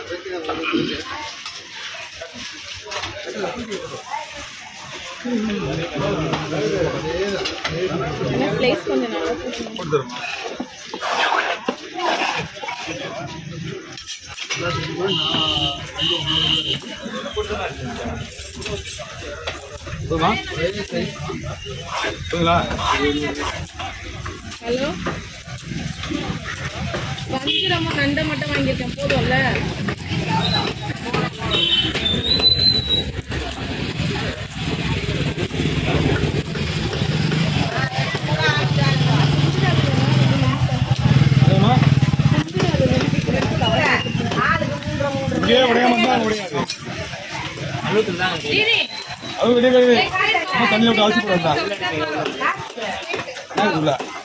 Slice கொஞ்சம் நல்லா போட்டுருங்க. போதுமா போதுங்களா ஹலோ வஞ்சிரமும் நண்டை மட்டும் வாங்கியிருக்கேன் போதும்ல போதுமா இங்கே உடையாம இருந்தா உடையாது அது வெளியே கழுவி தண்ணியில் விட்டு அழைச்சி போடுறா உள்ள